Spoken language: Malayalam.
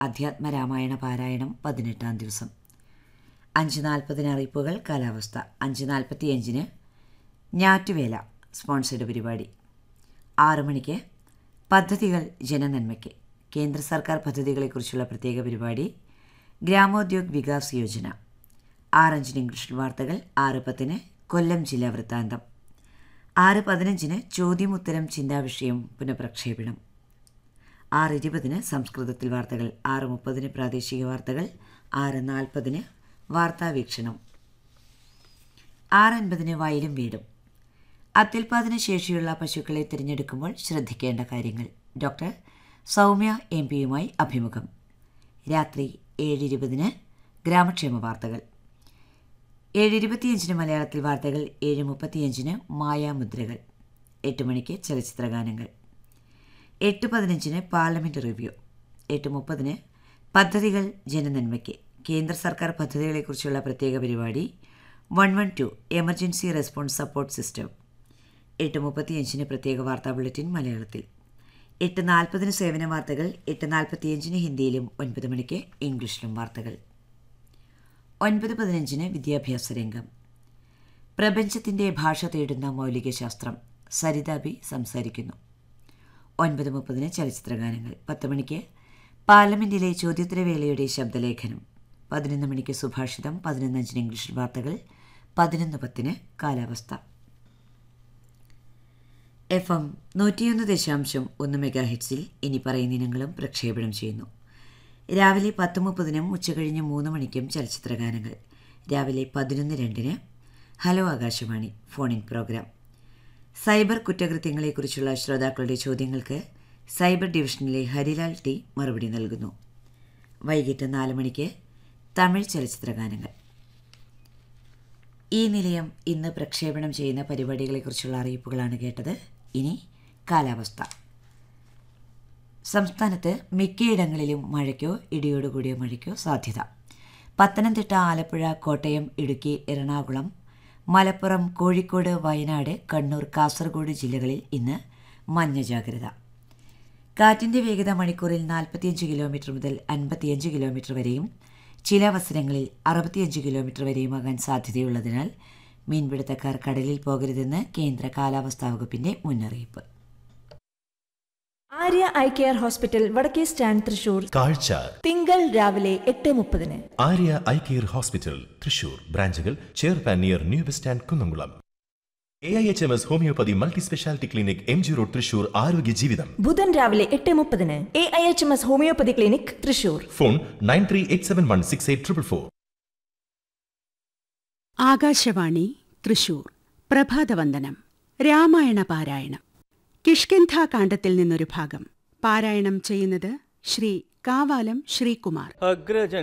അധ്യാത്മ രാമായണ പാരായണം പതിനെട്ടാം ദിവസം അഞ്ച് നാൽപ്പതിന് അറിയിപ്പുകൾ കാലാവസ്ഥ അഞ്ച് നാൽപ്പത്തിയഞ്ചിന് ഞാറ്റുവേല സ്പോൺസേഡ് പരിപാടി ആറു മണിക്ക് പദ്ധതികൾ ജനനന്മയ്ക്ക് കേന്ദ്ര സർക്കാർ പദ്ധതികളെക്കുറിച്ചുള്ള പ്രത്യേക പരിപാടി ഗ്രാമോദ്യോഗ് വികാസ് യോജന ആറഞ്ചിന് ഇംഗ്ലീഷിൽ വാർത്തകൾ ആറ് പത്തിന് കൊല്ലം ജില്ലാ വൃത്താന്തം ആറ് പതിനഞ്ചിന് ചോദ്യമുത്തരം ചിന്താവിഷയം പുനഃപ്രക്ഷേപണം ആറ് ഇരുപതിന് സംസ്കൃതത്തിൽ വാർത്തകൾ ആറ് മുപ്പതിന് പ്രാദേശിക വാർത്തകൾ ആറ് നാൽപ്പതിന് വാർത്താവീക്ഷണം ആറ് അൻപതിന് വയലും വീടും അത്യുൽപാദന ശേഷിയുള്ള പശുക്കളെ തിരഞ്ഞെടുക്കുമ്പോൾ ശ്രദ്ധിക്കേണ്ട കാര്യങ്ങൾ ഡോക്ടർ സൗമ്യ എം പിയുമായി അഭിമുഖം രാത്രി ഏഴ് ഇരുപതിന് ഗ്രാമക്ഷേമ വാർത്തകൾ ഏഴ് ഇരുപത്തിയഞ്ചിന് മലയാളത്തിൽ വാർത്തകൾ ഏഴ് മുപ്പത്തിയഞ്ചിന് മായാമുദ്രകൾ എട്ട് മണിക്ക് ചലച്ചിത്രഗാനങ്ങൾ എട്ട് പതിനഞ്ചിന് പാർലമെൻറ്റ് റിവ്യൂ എട്ട് മുപ്പതിന് പദ്ധതികൾ ജനനന്മയ്ക്ക് കേന്ദ്ര സർക്കാർ പദ്ധതികളെക്കുറിച്ചുള്ള പ്രത്യേക പരിപാടി one one two emergency response support system എട്ട് മുപ്പത്തിയഞ്ചിന് പ്രത്യേക വാർത്താ ബുള്ളറ്റിൻ മലയാളത്തിൽ എട്ട് നാൽപ്പതിന് സേവന വാർത്തകൾ എട്ട് നാൽപ്പത്തിയഞ്ചിന് ഹിന്ദിയിലും ഒൻപത് മണിക്ക് ഇംഗ്ലീഷിലും വാർത്തകൾ ഒൻപത് പതിനഞ്ചിന് വിദ്യാഭ്യാസ രംഗം പ്രപഞ്ചത്തിൻ്റെ ഭാഷ തേടുന്ന മൗലിക ശാസ്ത്രം സരിത ബി സംസാരിക്കുന്നു ഒൻപത് മുപ്പതിന് ചലച്ചിത്രഗാനങ്ങൾ പത്ത് മണിക്ക് പാർലമെന്റിലെ ചോദ്യോത്തരവേളയുടെ ശബ്ദലേഖനം പതിനൊന്ന് മണിക്ക് സുഭാഷിതം പതിനൊന്നഞ്ചിന് ഇംഗ്ലീഷ് വാർത്തകൾ പതിനൊന്ന് പത്തിന് കാലാവസ്ഥ എഫ് എം നൂറ്റിയൊന്ന് ദശാംശം ഒന്ന് മെഗാ ഹിറ്റ്സിൽ ഇനി പറയുന്ന ഇനങ്ങളും പ്രക്ഷേപണം ചെയ്യുന്നു രാവിലെ പത്ത് മുപ്പതിനും ഉച്ചകഴിഞ്ഞ് മൂന്ന് മണിക്കും ചലച്ചിത്രഗാനങ്ങൾ രാവിലെ പതിനൊന്ന് രണ്ടിന് hello Akashvani phone in programme cyber കുറ്റകൃത്യങ്ങളെക്കുറിച്ചുള്ള ശ്രോതാക്കളുടെ ചോദ്യങ്ങൾക്ക് സൈബർ ഡിവിഷനിലെ ഹരിലാൽ ടി മറുപടി നൽകുന്നു വൈകിട്ട് നാല് മണിക്ക് തമിഴ് ചലച്ചിത്രഗാനങ്ങൾ ഈ നിലയം ഇന്ന് പ്രക്ഷേപണം ചെയ്യുന്ന പരിപാടികളെക്കുറിച്ചുള്ള അറിയിപ്പുകളാണ് കേട്ടത് ഇനി കാലാവസ്ഥ സംസ്ഥാനത്ത് മിക്കയിടങ്ങളിലും മഴയ്ക്കോ ഇടിയോടുകൂടിയ മഴയ്ക്കോ സാധ്യത പത്തനംതിട്ട ആലപ്പുഴ കോട്ടയം ഇടുക്കി എറണാകുളം മലപ്പുറം കോഴിക്കോട് വയനാട് കണ്ണൂർ കാസർഗോഡ് ജില്ലകളിൽ ഇന്ന് മഞ്ഞ ജാഗ്രത കാറ്റിൻ്റെ വേഗത മണിക്കൂറിൽ നാൽപ്പത്തിയഞ്ച് കിലോമീറ്റർ മുതൽ അൻപത്തിയഞ്ച് കിലോമീറ്റർ വരെയും ചില അവസരങ്ങളിൽ അറുപത്തിയഞ്ച് കിലോമീറ്റർ വരെയുമാകാൻ സാധ്യതയുള്ളതിനാൽ മീൻപിടുത്തക്കാർ കടലിൽ പോകരുതെന്ന് കേന്ദ്ര കാലാവസ്ഥാ വകുപ്പിന്റെ മുന്നറിയിപ്പ് ആര്യ ഐ കെയർ ഹോസ്പിറ്റൽ വടക്കേ സ്റ്റാൻഡ് തൃശൂർ കാഴ്ച തിങ്കൾ രാവിലെ എട്ട് മുപ്പതിന് Arya eye care hospital Thrissur ബ്രാഞ്ചുകൾ ചെയർപാൻ near new bus stand Kunnamkulam A I H M S homeopathy multi speciality clinic M G road Thrissur ആരോഗ്യ ജീവിതം ബുധൻ രാവിലെ എട്ട് മുപ്പതിന് A I H M S homeopathy clinic Thrissur phone nine three eight seven one six eight triple four Akashvani Thrissur പ്രഭാതവന്ദനം രാമായണ പാരായണം കിഷ്കിന്ധാകാന്ഡത്തിൽ നിന്നൊരു ഭാഗം പാരായണം ചെയ്യുന്നത് ശ്രീ കാവാലം ശ്രീകുമാർ അഗ്രജൻ